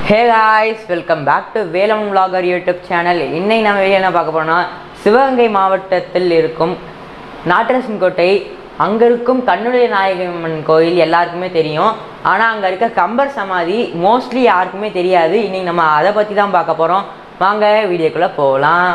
hey guys welcome back to Velam vlogger YouTube channel இன்னைக்கு நம்ம video என்ன பார்க்க போறோம்னா சிவகங்கை மாவட்டத்தில் இருக்கும் நாட்டரசன் கோட்டை அங்கே இருக்கும் கண்ணுடைய நாயகம்மன் கோயில் எல்லாருக்குமே தெரியும் ஆனால் அங்கே இருக்க கம்பர் சமாதி மோஸ்ட்லி யாருக்குமே தெரியாது இன்னைக்கு நம்ம அதை பற்றி தான் பார்க்க போகிறோம் வாங்க வீடியோக்குள்ளே போகலாம்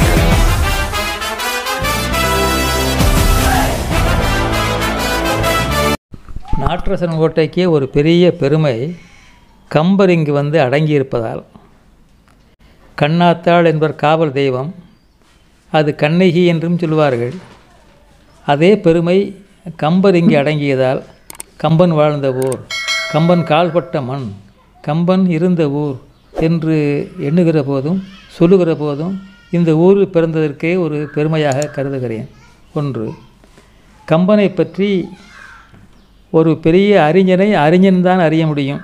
நாட்டரசன் கோட்டைக்கு ஒரு பெரிய பெருமை கம்பர் இங்கு வந்து அடங்கியிருப்பதால் கண்ணாத்தாள் என்பர் காவல் தெய்வம் அது கண்ணகி என்றும் சொல்வார்கள் அதே பெருமை கம்பர் இங்கு அடங்கியதால் கம்பன் வாழ்ந்த ஊர் கம்பன் கால்பட்ட மண் கம்பன் இருந்த ஊர் என்று எண்ணுகிற போதும் சொல்லுகிற போதும் இந்த ஊரில் பிறந்ததற்கே ஒரு பெருமையாக கருதுகிறேன் ஒன்று கம்பனை பற்றி ஒரு பெரிய அறிஞனை அறிஞன்தான் அறிய முடியும்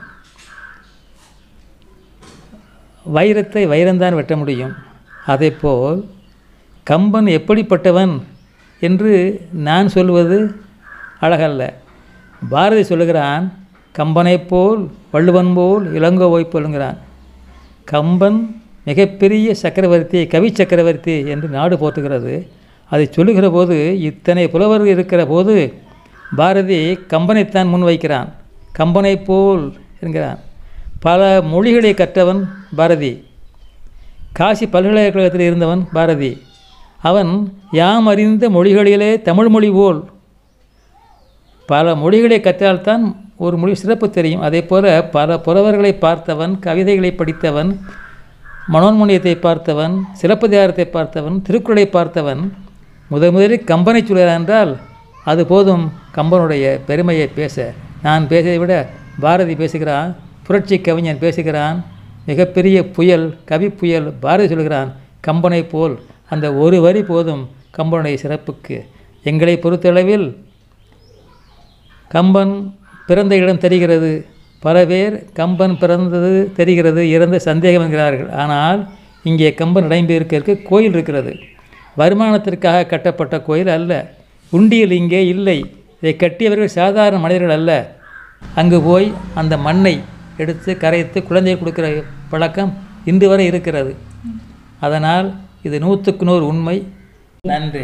வைரத்தை வைரம்தான் வெட்ட முடியும் அதேபோல் கம்பன் எப்படிப்பட்டவன் என்று நான் சொல்வது அழகல்ல பாரதி சொல்லுகிறான் கம்பனைப் போல் வள்ளுவன் போல் இளங்கோவை போலுங்கிறான் கம்பன் மிகப்பெரிய சக்கரவர்த்தி கவி சக்கரவர்த்தி என்று நாடு போற்றுகிறது அதை சொல்லுகிற போது இத்தனை புலவர்கள் இருக்கிற போது பாரதி கம்பனைத்தான் முன்வைக்கிறான் கம்பனைப் போல் என்கிறான் பல மொழிகளை கற்றவன் பாரதி காசி பல்கலைக்கழகத்தில் இருந்தவன் பாரதி அவன் யாம் அறிந்த மொழிகளிலே தமிழ் மொழி போல் பல மொழிகளை கற்றால்தான் ஒரு மொழி சிறப்பு தெரியும் அதே போல பல புலவர்களை பார்த்தவன் கவிதைகளை படித்தவன் மனோன்மணியத்தை பார்த்தவன் சிலப்பதிகாரத்தை பார்த்தவன் திருக்குறளை பார்த்தவன் முதல் முதலில் கம்பனை சொல்கிறான் என்றால் அது போதும் கம்பனுடைய பெருமையை பேச நான் பேசியதை விட பாரதி பேசுகிறான் புரட்சி கவிஞன் பேசுகிறான் மிகப்பெரிய புயல் கவி புயல் பாரதி சொல்கிறான் கம்பனை போல் அந்த ஒரு வரி போதும் கம்பனுடைய சிறப்புக்கு எங்களை பொறுத்தளவில் கம்பன் பிறந்த இடம் தெரிகிறது பல பேர் கம்பன் பிறந்தது தெரிகிறது இறந்த சந்தேகம் என்கிறார்கள் ஆனால் இங்கே கம்பன் இடம்பெயர்க்க இருக்க கோயில் இருக்கிறது வருமானத்திற்காக கட்டப்பட்ட கோயில் அல்ல உண்டியல் இங்கே இல்லை இதை கட்டியவர்கள் சாதாரண மனிதர்கள் அல்ல அங்கு போய் அந்த மண்ணை எடுத்து கரைத்து குழந்தை கொடுக்கிற பழக்கம் இன்று வரை இருக்கிறது அதனால் இது நூற்றுக்கு நூறு உண்மை நன்றி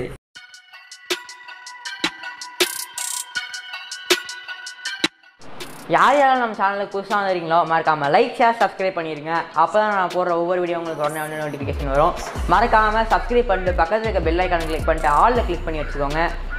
யார் யாரும் நம்ம சேனலுக்கு புதுசாக வந்துருக்கீங்களோ மறக்காமல் லைக் ஷேர் சப்ஸ்கிரைப் பண்ணிடுங்க அப்போ தான் நான் போடுற ஒவ்வொரு வீடியோ உங்களுக்கு உடனே வந்து நோட்டிஃபிகேஷன் வரும் மறக்காமல் சப்ஸ்கிரைப் பண்ணிட்டு பக்கத்தில் இருக்க பெல் ஐக்கானை கிளிக் பண்ணிட்டு ஆலில் கிளிக் பண்ணி வச்சுக்கோங்க